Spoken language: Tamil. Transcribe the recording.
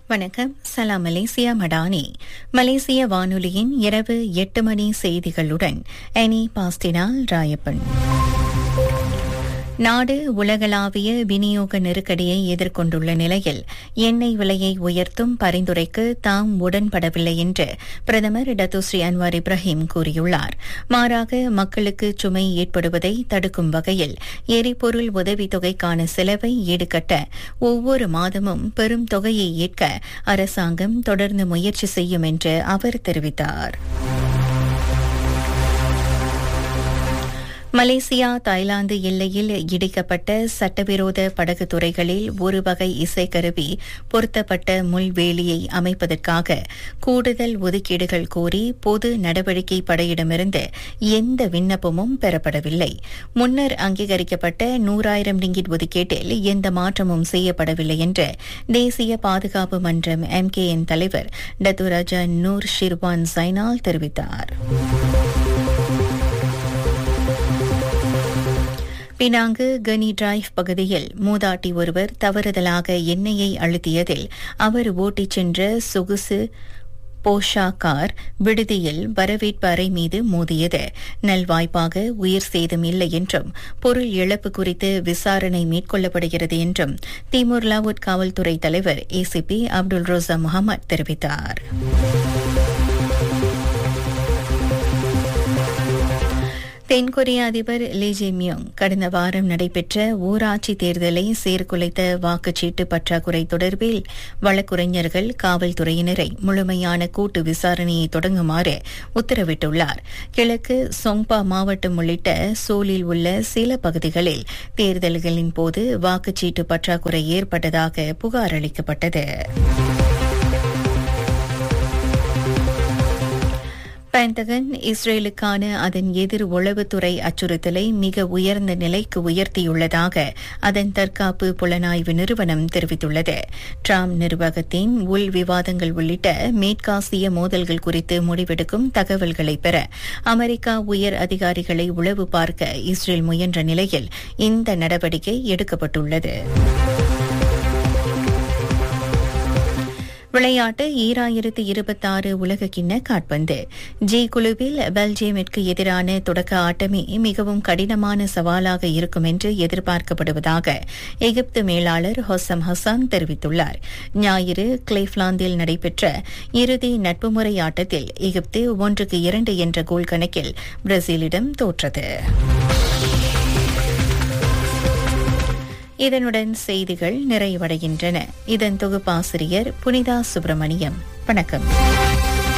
வணக்கம் சலாம் மலேசியா மடானி மலேசிய வானொலியின் இரவு எட்டு மணி செய்திகளுடன் எனி பாஸ்டினால் ராயப்பன் நாடு உலகளாவிய விநியோக நெருக்கடியை எதிர்கொண்டுள்ள நிலையில் எண்ணெய் விலையை உயர்த்தும் பரிந்துரைக்கு தாம் உடன்படவில்லை என்று பிரதமர் டத்துஸ்ரீ அன்வார் இப்ராஹிம் கூறியுள்ளார் மாறாக மக்களுக்கு சுமை ஏற்படுவதை தடுக்கும் வகையில் எரிபொருள் உதவித்தொகைக்கான செலவை ஈடுகட்ட ஒவ்வொரு மாதமும் பெரும் தொகையை ஏற்க அரசாங்கம் தொடர்ந்து முயற்சி செய்யும் என்று அவர் தெரிவித்தார் மலேசியா தாய்லாந்து எல்லையில் இடிக்கப்பட்ட சட்டவிரோத படகு துறைகளில் ஒரு வகை இசைக்கருவி பொருத்தப்பட்ட முள்வேலியை அமைப்பதற்காக கூடுதல் ஒதுக்கீடுகள் கோரி பொது நடவடிக்கை படையிடமிருந்து எந்த விண்ணப்பமும் பெறப்படவில்லை முன்னர் அங்கீகரிக்கப்பட்ட நூறாயிரம் ரிங்கிட் ஒதுக்கீட்டில் எந்த மாற்றமும் செய்யப்படவில்லை என்று தேசிய பாதுகாப்பு மன்றம் எம்கேஎன் தலைவர் டத்துராஜா நூர் ஷிர்வான் சைனால் தெரிவித்தார் பினாங்கு கனி டிரைவ் பகுதியில் மூதாட்டி ஒருவர் தவறுதலாக எண்ணெயை அழுத்தியதில் அவர் ஓட்டிச் சென்ற சொகுசு போஷா கார் விடுதியில் வரவேற்பு அறை மீது மோதியது நல்வாய்ப்பாக உயிர் சேதம் இல்லை என்றும் பொருள் இழப்பு குறித்து விசாரணை மேற்கொள்ளப்படுகிறது என்றும் திமுர் லாவுட் காவல்துறை தலைவர் ஏசிபி அப்துல் ரோசா முகமது தெரிவித்தார் தென்கொரிய அதிபர் லீ ஜே மியோங் கடந்த வாரம் நடைபெற்ற ஊராட்சி தேர்தலை சீர்குலைத்த வாக்குச்சீட்டு பற்றாக்குறை தொடர்பில் வழக்குரைஞர்கள் காவல்துறையினரை முழுமையான கூட்டு விசாரணையை தொடங்குமாறு உத்தரவிட்டுள்ளார் கிழக்கு சொங்பா மாவட்டம் உள்ளிட்ட சோலில் உள்ள சில பகுதிகளில் தேர்தல்களின் போது வாக்குச்சீட்டு பற்றாக்குறை ஏற்பட்டதாக புகார் அளிக்கப்பட்டது பென்டகன் இஸ்ரேலுக்கான அதன் எதிர் உளவுத்துறை அச்சுறுத்தலை மிக உயர்ந்த நிலைக்கு உயர்த்தியுள்ளதாக அதன் தற்காப்பு புலனாய்வு நிறுவனம் தெரிவித்துள்ளது டிராம்ப் நிர்வாகத்தின் உள் விவாதங்கள் உள்ளிட்ட மேற்காசிய மோதல்கள் குறித்து முடிவெடுக்கும் தகவல்களை பெற அமெரிக்கா உயர் அதிகாரிகளை உளவு பார்க்க இஸ்ரேல் முயன்ற நிலையில் இந்த நடவடிக்கை எடுக்கப்பட்டுள்ளது விளையாட்டு ஈராயிரத்து இருபத்தாறு உலகக்கிண்ண காட்பந்து ஜி குழுவில் பெல்ஜியமிற்கு எதிரான தொடக்க ஆட்டமே மிகவும் கடினமான சவாலாக இருக்கும் என்று எதிர்பார்க்கப்படுவதாக எகிப்து மேலாளர் ஹொசம் ஹசான் தெரிவித்துள்ளார் ஞாயிறு கிளேஃப்லாந்தில் நடைபெற்ற இறுதி நட்புமுறை ஆட்டத்தில் எகிப்து ஒன்றுக்கு இரண்டு என்ற கோல் கணக்கில் பிரேசிலிடம் தோற்றது இதனுடன் செய்திகள் நிறைவடைகின்றன இதன் தொகுப்பாசிரியர் புனிதா சுப்பிரமணியம் வணக்கம்